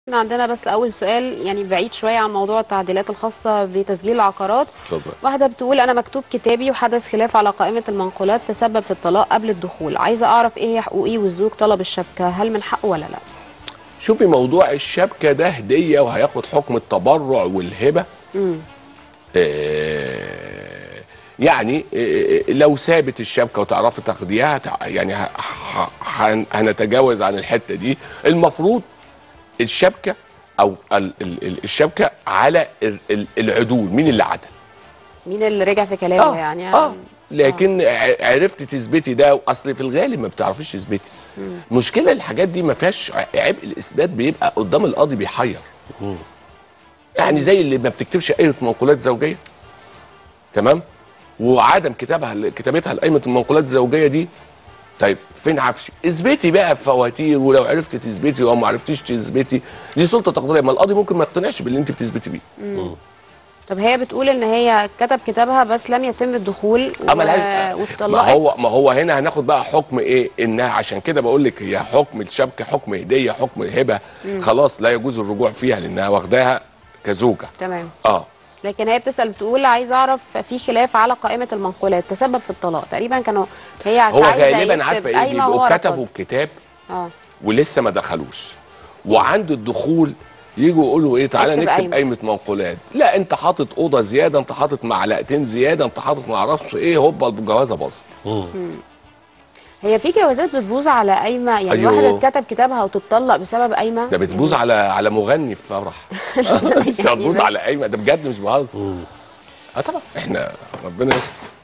احنا عندنا بس اول سؤال يعني بعيد شويه عن موضوع التعديلات الخاصه بتسجيل العقارات اتفضل واحده بتقول انا مكتوب كتابي وحدث خلاف على قائمه المنقولات تسبب في الطلاق قبل الدخول عايزه اعرف ايه هي حقوقي والزوج طلب الشبكه هل من حقه ولا لا شوفي موضوع الشبكه ده هديه وهياخد حكم التبرع والهبه آه يعني آه لو ثابت الشبكه وتعرفي تاخديها هتع- يعني ه- ه- هن- هنتجاوز عن الحته دي المفروض الشبكه او ال- ال- ال- الشبكه على ال- ال- العدول مين اللي عدل مين اللي رجع في كلامه يعني اه لكن ع- عرفت تثبتي ده اصل في الغالب ما بتعرفيش تثبتي المشكله الحاجات دي ما فيهاش ع- عبء الاثبات بيبقى قدام القاضي بيحير يعني زي اللي ما بتكتبش قائمه منقولات زوجيه تمام وعدم كتابها كتابتها لقائمه المنقولات الزوجيه دي طيب فين عفشي اثبتي بقى بفواتير ولو عرفت تثبتي او ما عرفتيش تثبتي دي سلطه تقديريه ما القاضي ممكن ما يقتنعش باللي انت بتثبتي بيه طب هي بتقول ان هي كتب كتابها بس لم يتم الدخول و... اما الهي- ما واتطلقت هو ما هو هنا هناخد بقى حكم ايه انها عشان كده بقول لك هي حكم الشبكه حكم هديه حكم هبه خلاص لا يجوز الرجوع فيها لانها واخداها كزوجه تمام اه لكن هي بتسال بتقول عايزه اعرف في خلاف على قائمه المنقولات تسبب في الطلاق تقريبا كانوا هي هو عايزة غالبا يكتب عارفه ايه قايمة وهو بيبقوا رفض. كتبوا الكتاب اه ولسه ما دخلوش وعند الدخول يجوا يقولوا ايه تعالى اكتب نكتب قايمة. قايمه منقولات لا انت حاطط اوضه زياده انت حاطط معلقتين زياده انت حاطط ما اعرفش ايه هوبا الجوازه باظت هي في جوازات بتبوظ على قايمه يعني أيوه. واحده اتكتب كتابها وتتطلق بسبب قايمه ده بتبوظ على على مغني في فرح مش يعني هتبوظ بس- على قايمه ده بجد مش بهزر اه طبعا احنا ربنا يستر